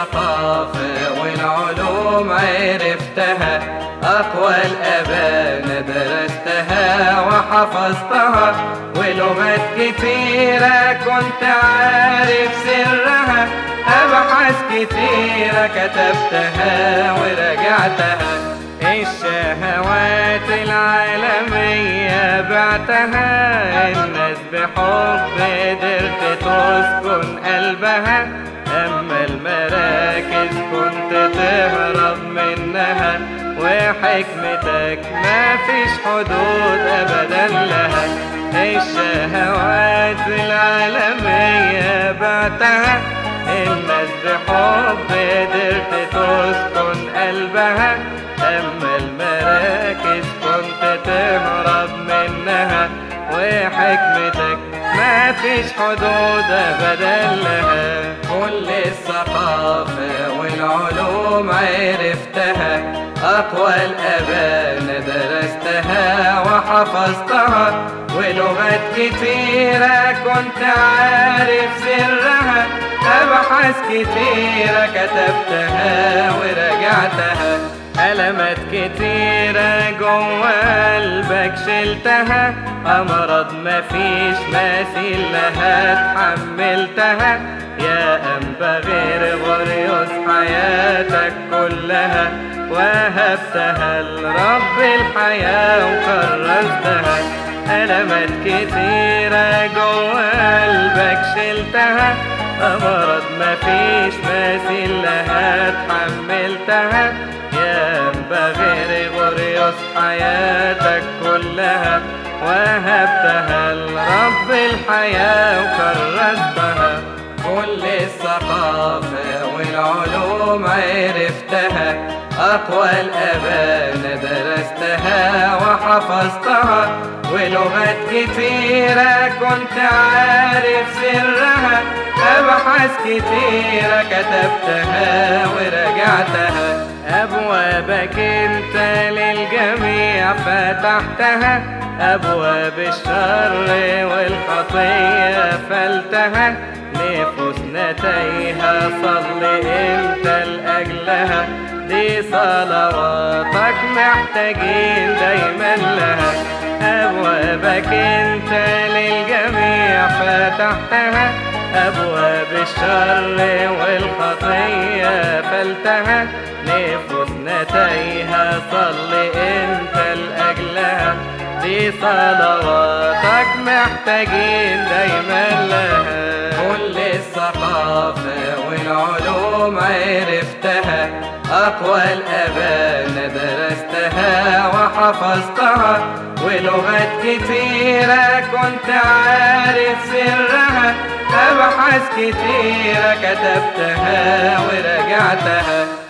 الثقافة والعلوم عرفتها أقوى الأبان درستها وحفظتها ولغات كتيرة كنت عارف سرها أبحاث كتيرة كتبتها ورجعتها الشهوات العالمية بعتها الناس بحب قدرت تسكن قلبها أما المراكز كنت تهرب منها وحكمتك ما فيش حدود أبدا لها الشهوات العالمية بعتها الناس بحب قدرت تسكن قلبها أما المراكز كنت تهرب منها وحكمتك ما فيش حدود أبدا لها كل الثقافة والعلوم عرفتها أقوى الأبان درستها وحفظتها ولغات كتيرة كنت عارف سرها أبحاث كتيرة كتبتها ورجعتها ألمات كتيرة جوا قلبك شلتها أمراض مفيش مثيل لها تحملتها يا أنبا غير غريوس حياتك كلها وهبتها لرب الحياة وكرستها ألمات كتيرة جوا قلبك شلتها أمراض مفيش مثيل لها تحملتها يا أنبا غير غريوس حياتك كلها وهبتها لرب الحياة وكرستها كل الثقافة والعلوم عرفتها أقوى الأبان درستها وحفظتها ولغات كتيرة كنت عارف سرها أبحاث كتيرة كتبتها ورجعتها أبوابك أنت للجميع فتحتها أبواب الشر والخطية فلتها نفوسنا تايهة صل انت لأجلها دي صلواتك محتاجين دايما لها أبوابك انت للجميع فتحتها أبواب الشر والخطية فلتها نفوسنا تايهة صل انت لأجلها دي صلواتك محتاجين دايما لها كل الثقافة والعلوم عرفتها أقوى الأبان درستها وحفظتها ولغات كتيرة كنت عارف سرها أبحاث كتيرة كتبتها ورجعتها